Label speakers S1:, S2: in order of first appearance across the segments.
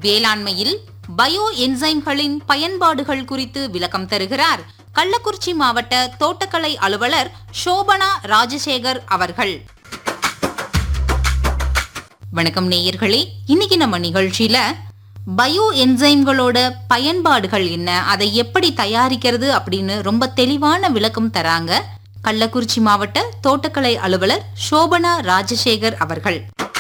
S1: வேளாண்மையில் பயோ என்சைம்களின் பயன்பாடுகள் குறித்து விளக்கம் தருகிறார் கள்ளக்குறிச்சி மாவட்ட தோட்டக்கலை அலுவலர் சோபனா ராஜசேகர் அவர்கள் வணக்கம் நேயர்களே இன்னைக்கு நம்ம நிகழ்ச்சியில பயோ என்சைம்களோட பயன்பாடுகள் என்ன அதை எப்படி தயாரிக்கிறது அப்படின்னு ரொம்ப தெளிவான விளக்கம் தராங்க கள்ளக்குறிச்சி மாவட்ட தோட்டக்கலை அலுவலர் சோபனா ராஜசேகர் அவர்கள்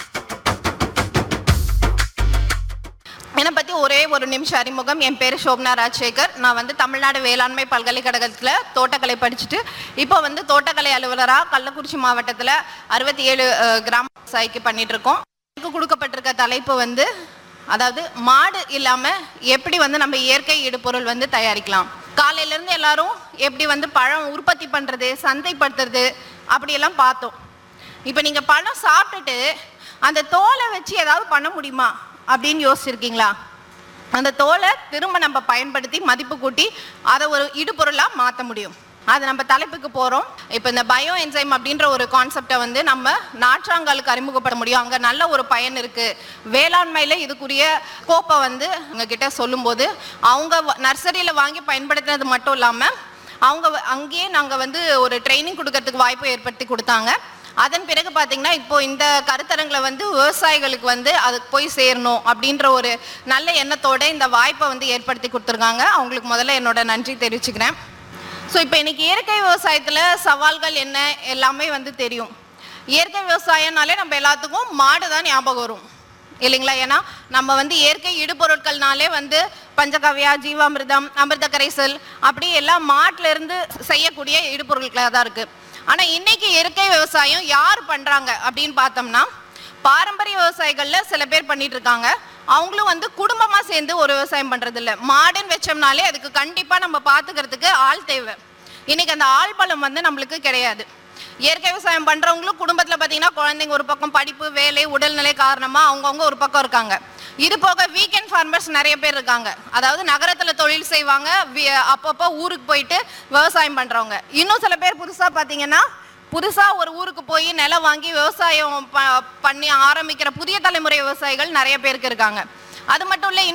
S2: என்னை பற்றி ஒரே ஒரு நிமிஷம் அறிமுகம் என் பேர் சோப்னா ராஜசேகர் நான் வந்து தமிழ்நாடு வேளாண்மை பல்கலைக்கழகத்தில் தோட்டக்கலை படிச்சுட்டு இப்போ வந்து தோட்டக்கலை அலுவலராக கள்ளக்குறிச்சி மாவட்டத்தில் அறுபத்தி ஏழு கிராம விவசாயிக்கு பண்ணிட்டு இருக்கோம் எனக்கு கொடுக்கப்பட்டிருக்க தலைப்பு வந்து அதாவது மாடு இல்லாமல் எப்படி வந்து நம்ம இயற்கை இடுபொருள் வந்து தயாரிக்கலாம் காலையிலேருந்து எல்லாரும் எப்படி வந்து பழம் உற்பத்தி பண்ணுறது சந்தைப்படுத்துறது அப்படியெல்லாம் பார்த்தோம் இப்போ நீங்கள் பழம் சாப்பிட்டுட்டு அந்த தோலை வச்சு ஏதாவது பண்ண முடியுமா அப்படின்னு யோசிச்சிருக்கீங்களா அந்த தோலை திரும்ப நம்ம பயன்படுத்தி மதிப்பு கூட்டி அதை ஒரு இடுபொருளாக மாற்ற முடியும் அது நம்ம தலைப்புக்கு போகிறோம் இப்போ இந்த பயோ என்சைம் அப்படின்ற ஒரு கான்செப்டை வந்து நம்ம நாற்றாங்காலுக்கு அறிமுகப்பட முடியும் அங்கே நல்ல ஒரு பயன் இருக்குது வேளாண்மையில் இதுக்குரிய கோப்பை வந்து உங்ககிட்ட சொல்லும்போது அவங்க நர்சரியில் வாங்கி பயன்படுத்தினது மட்டும் இல்லாமல் அவங்க வ- அங்கேயே நாங்கள் வந்து ஒரு ட்ரைனிங் கொடுக்கறதுக்கு வாய்ப்பு ஏற்படுத்தி கொடுத்தாங்க அதன் பிறகு பார்த்தீங்கன்னா இப்போ இந்த கருத்தரங்களை வந்து விவசாயிகளுக்கு வந்து அது போய் சேரணும் அப்படின்ற ஒரு நல்ல எண்ணத்தோட இந்த வாய்ப்பை வந்து ஏற்படுத்தி கொடுத்துருக்காங்க அவங்களுக்கு முதல்ல என்னோட நன்றி தெரிவிச்சுக்கிறேன் ஸோ இப்போ இன்னைக்கு இயற்கை விவசாயத்தில் சவால்கள் என்ன எல்லாமே வந்து தெரியும் இயற்கை விவசாயம்னாலே நம்ம எல்லாத்துக்கும் மாடு தான் ஞாபகம் வரும் இல்லைங்களா ஏன்னா நம்ம வந்து இயற்கை இடுபொருட்கள்னாலே வந்து பஞ்சகவ்யா ஜீவாமிர்தம் அமிர்த கரைசல் அப்படி எல்லாம் மாட்டுல இருந்து செய்யக்கூடிய இடுபொருட்களாக தான் இருக்கு ஆனா இன்னைக்கு இயற்கை விவசாயம் யார் பண்றாங்க அப்படின்னு பார்த்தோம்னா பாரம்பரிய விவசாயிகள்ல சில பேர் பண்ணிட்டு இருக்காங்க அவங்களும் வந்து குடும்பமா சேர்ந்து ஒரு விவசாயம் பண்றது இல்ல மாடுன்னு வச்சோம்னாலே அதுக்கு கண்டிப்பா நம்ம பாத்துக்கிறதுக்கு ஆள் தேவை இன்னைக்கு அந்த ஆள் பலம் வந்து நம்மளுக்கு கிடையாது இயற்கை விவசாயம் பண்றவங்களும் குடும்பத்துல பாத்தீங்கன்னா குழந்தைங்க ஒரு பக்கம் படிப்பு வேலை உடல்நிலை காரணமா அவங்கவுங்க ஒரு பக்கம் இருக்காங்க இது போக வீக்கெண்ட் ஃபார்மர்ஸ் நிறைய பேர் இருக்காங்க அதாவது நகரத்துல தொழில் செய்வாங்க வி- அப்பப்போ ஊருக்கு போயிட்டு விவசாயம் பண்றவங்க இன்னும் சில பேர் புதுசா பாத்தீங்கன்னா புதுசா ஒரு ஊருக்கு போய் நிலம் வாங்கி விவசாயம் ப- பண்ணி ஆரம்பிக்கிற புதிய தலைமுறை விவசாயிகள் நிறைய பேருக்கு இருக்காங்க அது மட்டும் இல்ல